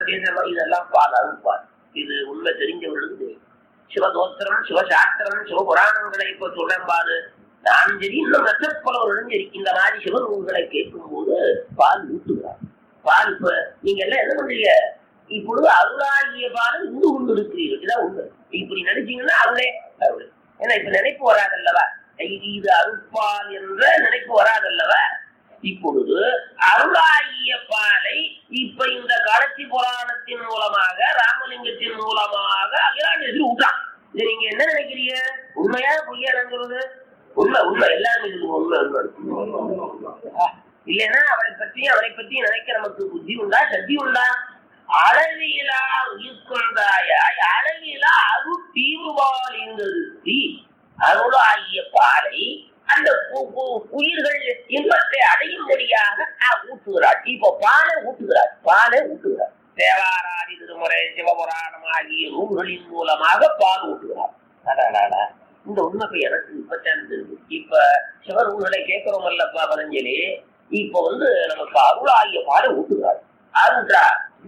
இதெல்லாம் இதெல்லாம் பால் அருள்பால் இது உண்மை தெரிஞ்சவர்களுக்கு தெரியும் சிவதோத்திரம் சிவசாஸ்திரம் சிவபுராணங்களை இப்ப சொல்றேன் பாரு நானும் சரி இன்னும் நட்சப்பலவர்களும் சரி இந்த மாதிரி சிவநூல்களை கேட்கும் போது பால் ஊட்டுகிறார் பால் இப்ப நீங்க எல்லாம் என்ன பண்றீங்க இப்பொழுது அருளாகிய பால் இந்து கொண்டு இருக்கிறீர்கள் இதான் உண்மை இப்படி நினைச்சீங்கன்னா அருளே அருள் ஏன்னா இப்ப நினைப்பு வராதல்லவா இது இது அருட்பால் என்ற நினைப்பு வராதல்லவா இப்பொழுது அருளாகிய பாலை இப்ப இந்த காலத்தி புராணத்தின் மூலமாக ராமலிங்கத்தின் மூலமாக அகிலாண்டேஸ்வரி விட்டான் இது நீங்க என்ன நினைக்கிறீங்க உண்மையா பொய்யா நினைக்கிறது உண்மை உண்மை எல்லாருமே சொல்லுங்க உண்மை உண்மை இல்லைன்னா அவளை பத்தி அவளை பத்தி நினைக்க நமக்கு புத்தி உண்டா சக்தி உண்டா அளவிலா உயிர்கொண்டாயாய் அளவிலா அரு தீவுபால் இருந்தது தீ அருள் ஆகிய பாலை அந்த கு- கு- உயிர்கள் இன்பத்தை அடையும்படியாக அஹ், ஊட்டுகிறார் இப்ப பாலை ஊட்டுகிறார் பாலை ஊட்டுகிறார் தேவாராதி திருமுறை சிவபுராணம் ஆகிய நூல்களின் மூலமாக பால் ஊட்டுகிறார் அடாடாடா. இந்த உண்மை இப்ப எனக்கு இப்ப தெரிஞ்சது இப்ப சிவ நூல்களை கேட்கிறோம் அல்லப்பா பதஞ்சலி இப்ப வந்து நமக்கு அருள் ஆகிய பாலை ஊட்டுகிறார் ஆறுன்றா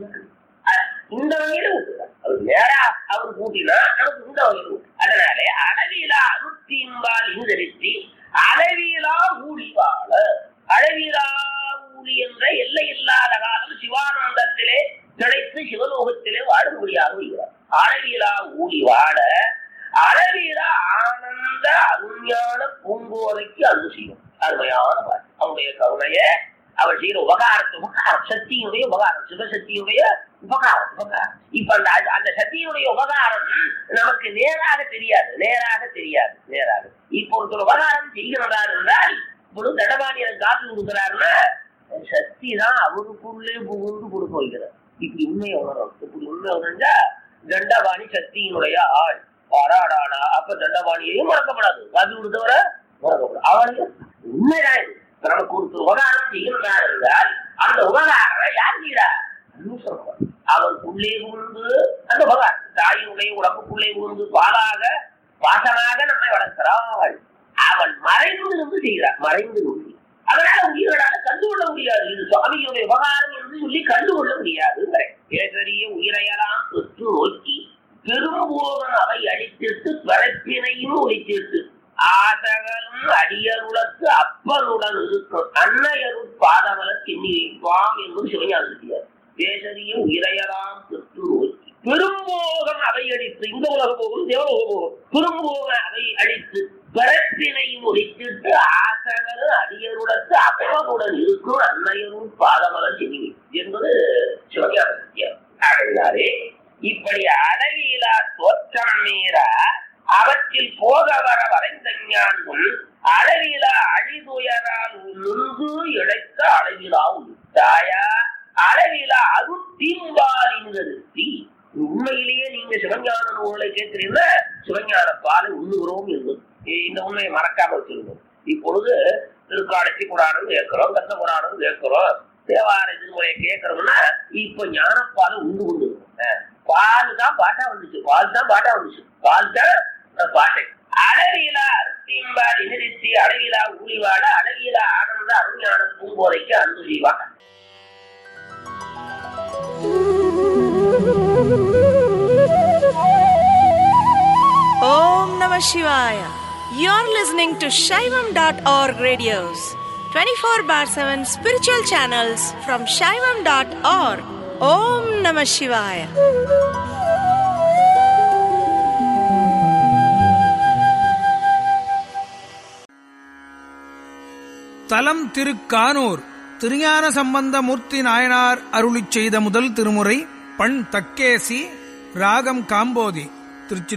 இந்த வகையில ஊட்டுகிறார் அவர் நேரா அவர் கூட்டினா நமக்கு இந்த வகையில ஊட்டு அதனாலே அளவிலா அருத்தின்பால் இந்தரித்தி அளவிலா ஊழிவாள அளவிலா ஊழி என்ற எல்லை இல்லாத காலம் சிவானந்தத்திலே கிடைத்து சிவலோகத்திலே வாழும்படியாக வருகிறார் அளவிலா ஊழி வாழ அளவிலா ஆனந்த அருஞான பூங்கோதைக்கு அருள் செய்யும் அருமையான பாட்டு அவனுடைய கருணைய அவள் செய்யற உபகாரத்தை உபகாரம் சக்தியினுடைய உபகாரம் சிவசக்தியுடைய உபகாரம் உபகாரம் இப்ப அந்த அந்த- அந்த சக்தியினுடைய உபகாரம் நமக்கு நேராக தெரியாது நேராக தெரியாது நேராக இப்போ ஒருத்தர் உபகாரம் செய்கிறார் என்றால் இப்பொழுது தடபாணி எனக்கு காத்து கொடுக்கிறாருன்னா சக்தி தான் அவருக்குள்ளே புகுந்து கொடுக்க வைக்கிறார் இப்படி உண்மையை உணரும் இப்படி உண்மை உணர்ந்தா தண்டபாணி சக்தியினுடைய ஆள் ஆடாடாடா அப்ப தண்டபாணியையும் மறக்கப்படாது காத்து கொடுத்தவரை மறக்கப்படாது அவனுக்கு உண்மைதான் இது இப்ப நமக்கு ஒரு உபகாரம் செய்கிறார் என்றால் அந்த உபகாரம் யார் செய்கிறார் இன்னும் சொல்றோம். அவனுக்குள்ளே புகுந்து அந்த உபகாரம் தாயினுடைய உடம்புக்குள்ளே புகுந்து பாலாக வாசனாக நம்மை வளர்க்கிறாள் அவன் மறைந்து இருந்து செய்கிறார் மறைந்து இருந்து அதனால உயிர்களால கண்டுகொள்ள முடியாது இது சுவாமியுடைய உபகாரம் என்று சொல்லி கண்டுகொள்ள முடியாது கேசரிய உயிரையெல்லாம் தொற்று நோக்கி பெரும்போதன் அவை அடித்திட்டு பிறப்பினையும் ஒழித்திட்டு ஆசகலும் அடியருளத்து அப்பனுடன் இருக்கும் அன்னையருள் பாதமல திண்ணி வைப்பாம் என்று சிவஞானியார் கேசரிய உயிரையெல்லாம் தொற்று நோக்கி பெரும்போகம் அவை அடித்து இந்த உலக போகும் தேவலோக போகும் பெரும்போகம் அவை அடித்து பிறப்பினையும் ஒழித்திட்டு ஆசகரு அடியருடத்து அப்பனுடன் இருக்கும் அன்னையரும் பாதமல திணி என்பது சிவஞானியார் இப்படி அளவிலா தோற்றம் மீற அவற்றில் போக வர வரைந்த ஞானம் அளவிலா அழிதுயரால் நுங்கு இழைத்த அளவிலா தாயா அளவிலா அது தீம்பாலிங்கிறது தீ உண்மையிலேயே நீங்க சிவஞான நூலை கேட்கிறீங்க சிவஞான பாலை உண்ணுகிறோம் என்பது இ- இந்த உண்மையை மறக்காம வச்சிருக்கோம் இப்பொழுது திருக்காலத்தி புராணம் கேட்கிறோம் கந்த புராணம் கேட்கிறோம் தேவார திருமுறையை கேட்கறோம்னா இப்ப ஞானப்பாலை உண்டு கொண்டு இருக்கோம். பால் தான் பாட்டா வந்துச்சு பால் தான் பாட்டா வந்துச்சு பால் தான் அஹ், பாட்டை அழகிலா அருத்தியம்பால் நிறுத்தி அழகிலா ஊழிவாட அழகிலா ஆனந்த அருஞான பூங்கோதைக்கு அன்பு செய்வாங்க Om Namah Shivaya. You're listening to Shaivam.org radios, 24 bar 7 spiritual channels from Shaivam.org. Om Namah Shivaya. தலம் திருக்கானூர் திருஞான சம்பந்தமூர்த்தி நாயனார் அருளிச் செய்த முதல் திருமுறை பண் தக்கேசி ராகம் காம்போதி திருச்சி